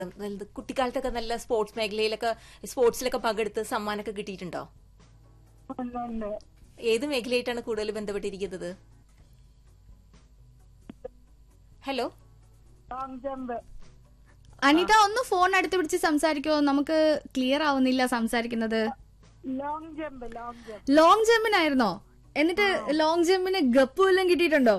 ഇത് കുട്ടിക്കാലത്തൊക്കെ നല്ല സ്പോർട്സ് മേഖലയിലൊക്കെ സ്പോർട്സിലൊക്കെ പങ്കെടുത്ത് സമ്മാനമൊക്കെ കിട്ടിയിട്ടുണ്ടോ ഉണ്ട് ഉണ്ട് ഏത് മേഖലയായിട്ടാണ് കൂടുതൽ ബന്ധപ്പെട്ടിരിക്കുന്നത് ഹലോ ലോങ് ജമ്പ് അനിത ഒന്ന് ഫോൺ അടുത്ത് പിടിച്ച് സംസാരിക്കോ നമുക്ക് ക്ലിയർ ആവുന്നില്ല സംസാരിക്കുന്നത് long jump long jump long ജമ്പിനായിരുന്നോ എന്നിട്ട് ലോങ് ജമ്പിന് ഗപ്പ് വല്ലതും കിട്ടിയിട്ടുണ്ടോ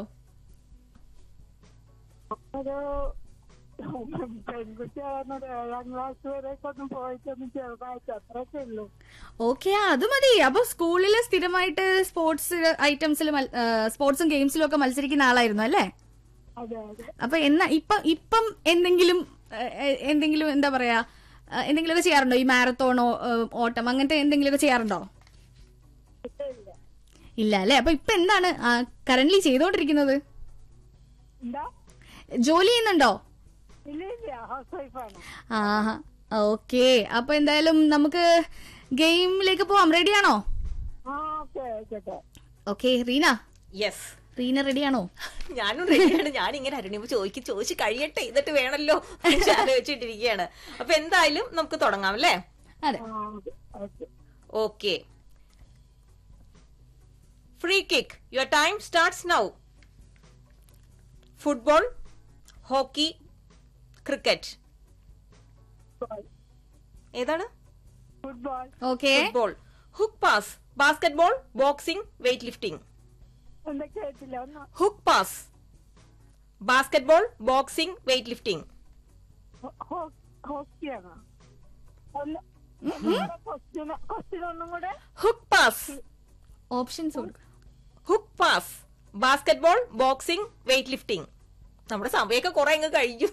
ഒരു പെൺകുട്ടിയാകുന്നത് ഏഴാം ക്ലാസ് വരെയൊക്കെ ഒന്നും പോയിട്ടൊന്നും ചെറുതായിട്ട് അത്രയൊക്കെ ഉള്ളൂ ഓക്കെ അത് മതി അപ്പൊ സ്കൂളിൽ സ്ഥിരമായിട്ട് സ്പോർട്സ് ഐറ്റംസിൽ സ്പോർട്സും ഗെയിംസിലും ഒക്കെ മത്സരിക്കുന്ന ആളായിരുന്നു അല്ലേ അതെ അതെ അപ്പൊ എന്നാ ഇപ്പം ഇപ്പം എന്തെങ്കിലും ഏഹ്, ഏഹ്, എന്തെങ്കിലും എന്താ പറയാ ഏഹ്, എന്തെങ്കിലുമൊക്കെ ചെയ്യാറുണ്ടോ ഈ മാരത്തോണോ ഏഹ്, ഓട്ടം അങ്ങനത്തെ എന്തെങ്കിലുമൊക്കെ ചെയ്യാറുണ്ടോ ഇല്ല ഇല്ല ഇല്ല അല്ലേ അപ്പൊ ഇപ്പൊ എന്താണ് കറന്റ് ചെയ്തോണ്ടിരിക്കുന്നത് എന്താ ജോലി ചെയ്യുന്നുണ്ടോ ഇല്ല ഇല്ല ഹൗസ് വൈഫാണ് ആഹാ ഓക്കെ അപ്പൊ എന്തായാലും നമുക്ക് ഗെയിമിലേക്ക് പോവാം റെഡിയാണോ ആ ഓക്കെ ആയിക്കോട്ടെ ഓക്കെ റീന യെസ് റീന റെഡിയാണോ ഞാനും റെഡിയാണ് ഞാൻ ഇങ്ങനെ അരുണിയമ്മ ചോദിക്കും ചോദിച്ച് കഴിയട്ടെ എന്നിട്ട് വേണമല്ലോ എന്ന് ആലോചിച്ചിട്ടിരിക്കുകയാണ് അപ്പൊ എന്തായാലും നമുക്ക് തുടങ്ങാം അല്ലേ അതെ ആ okay okay free kick your time starts now football hockey cricket ഏതാണ് football okay football hook pass basketball boxing weight lifting എന്താ കേട്ടില്ല ഒന്ന് hook pass basketball boxing weight lifting ഹോക്കിയാണോ ഒന്ന് ക്വസ്റ്റ്യൻ ക്വസ്റ്റ്യൻ ഒന്നും കൂടെ ഹുക്ക് പാസ് ഓപ്ഷൻസ് കൊടുക്കുക hook pass basketball boxing weight lifting നമ്മുടെ സമയമൊക്കെ കുറെ അങ്ങ് കഴിഞ്ഞു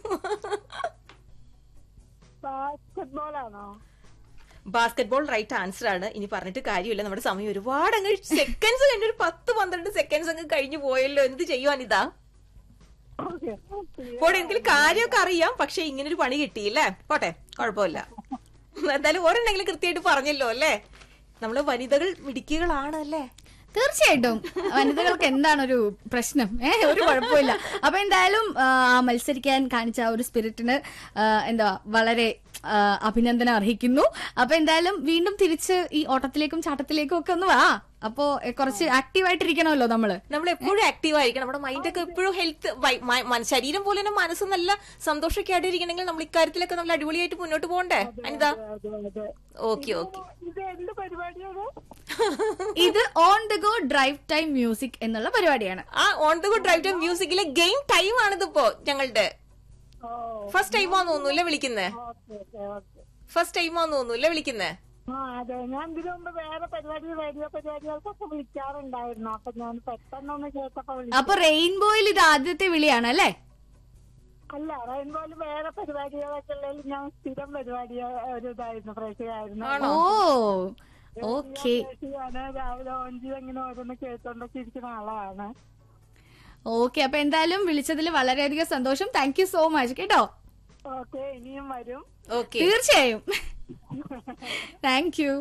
ബാസ്കറ്റ്ബോൾ ആണോ ബാസ്കറ്റ്ബോൾ റൈറ്റ് ആൻസർ ആണ് ഇനി പറഞ്ഞിട്ട് കാര്യമില്ല നമ്മുടെ സമയം ഒരുപാട് അങ്ങ് സെക്കൻഡ്സ് കഴിഞ്ഞ ഒരു പത്ത് പന്ത്രണ്ട് സെക്കൻഡ്സ് അങ്ങ് കഴിഞ്ഞു പോയല്ലോ എന്ത് ചെയ്യുവാനിതാ ഓക്കെ പോട്ടെ എനിക്ക് കാര്യമൊക്കെ അറിയാം പക്ഷെ ഇങ്ങനെ ഒരു പണി കിട്ടിയില്ലേ പോട്ടെ കുഴപ്പമില്ല എന്തായാലും ഒരെണ്ണെങ്കിലും കൃത്യമായിട്ട് പറഞ്ഞല്ലോ അല്ലേ നമ്മള് വനിതകൾ മിടുക്കികളാണ് അല്ലേ തീർച്ചയായിട്ടും വനിതകൾക്ക് എന്താണ് ഒരു പ്രശ്നം ഏ ഒരു കുഴപ്പമില്ല അപ്പൊ എന്തായാലും ആ, മത്സരിക്കാൻ കാണിച്ച ആ ഒരു സ്പിരിറ്റിന് ആ, എന്താ വളരെ ആ, അഭിനന്ദനം അർഹിക്കുന്നു അപ്പൊ എന്തായാലും വീണ്ടും തിരിച്ച് ഈ ഓട്ടത്തിലേക്കും ചാട്ടത്തിലേക്കും ഒക്കെ ഒന്ന് വാ അപ്പോ എ, കുറച്ച് ആക്റ്റീവ് ആയിട്ടിരിക്കണമല്ലോ നമ്മള് നമ്മൾ എപ്പോഴും ആക്റ്റീവ് ആയിരിക്കണം നമ്മുടെ മൈൻഡൊക്കെ എപ്പോഴും ഹെൽത്ത് ശരീരം പോലെ തന്നെ മനസ്സ് നല്ല സന്തോഷമൊക്കെ ആയിട്ടിരിക്കണമെങ്കിൽ നമ്മൾ ഇക്കാര്യത്തിലൊക്കെ നമ്മൾ അടിപൊളിയായിട്ട് മുന്നോട്ട് പോകണ്ടേ അനിത അതെ അതെ ഓക്കെ ഓക്കെ ഇത് എന്ത് പരിപാടിയാണ് ഇത് on the go drive time music എന്നുള്ള പരിപാടിയാണ് ആ on the good drive time മ്യൂസിക്കിലെ ഗെയിം ടൈം ആണിതിപ്പോ ഞങ്ങളുടെ ഓ ഫസ്റ്റ് ടൈമാന്ന് തോന്നുന്നു വിളിക്കുന്നേ ഓക്കെ ഓക്കെ ഓക്കെ ഫസ്റ്റ് ടൈമാന്ന് തോന്നുന്നു വിളിക്കുന്നേ ആ അതെ ഞാൻ ഇതിനു മുമ്പ് വേറെ പരിപാടി റേഡിയോ പരിപാടികൾക്കൊക്കെ വിളിക്കാറുണ്ടായിരുന്നു അപ്പൊ ഞാൻ പെട്ടെന്നൊന്ന് കേട്ടപ്പോ വിളിച്ചു അപ്പൊ റെയിൻബോയിൽ ഇത് ആദ്യത്തെ വിളിയാണ് അല്ലേ അല്ല റെയിൻബോയിൽ വേറെ പരിപാടികളൊക്കെ ഉള്ളതിൽ ഞാൻ സ്ഥിരം പരിപാടി ഒരു ഇതായിരുന്നു പ്രേക്ഷകയായിരുന്നു ആണോ ഓ ഓക്കെ പ്രേക്ഷകയാണ് രാവിലെ ഓഞ്ചി അങ്ങനെ ഓരോന്ന് കേട്ടോണ്ടൊക്കെ ഇരിക്കുന്ന ആളാണ് ഓക്കെ അപ്പൊ എന്തായാലും വിളിച്ചതിൽ വളരെയധികം സന്തോഷം താങ്ക് യു സോ മച്ച് കേട്ടോ ഓക്കെ ഇനിയും വരും ഓക്കെ തീർച്ചയായും താങ്ക് യു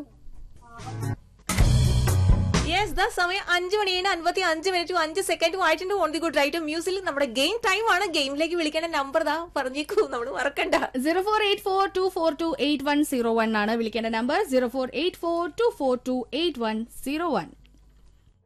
യെസ് ദാ സമയം അഞ്ച് മണിയാണ് അൻപത്തി അഞ്ച് മിനിറ്റും അഞ്ച് സെക്കൻഡും ആയിട്ടുണ്ട് ഓൺ ദി ഗുഡ് റൈറ്റ് മ്യൂസിൽ നമ്മുടെ ഗെയിം ടൈം ആണ് ഗെയിമിലേക്ക് വിളിക്കേണ്ട നമ്പർ ദാ പറഞ്ഞേക്കൂ നമ്മൾ മറക്കണ്ട zero four eight four two four two eight one zero one ആണ് വിളിക്കേണ്ട number zero four eight four two four two eight one zero one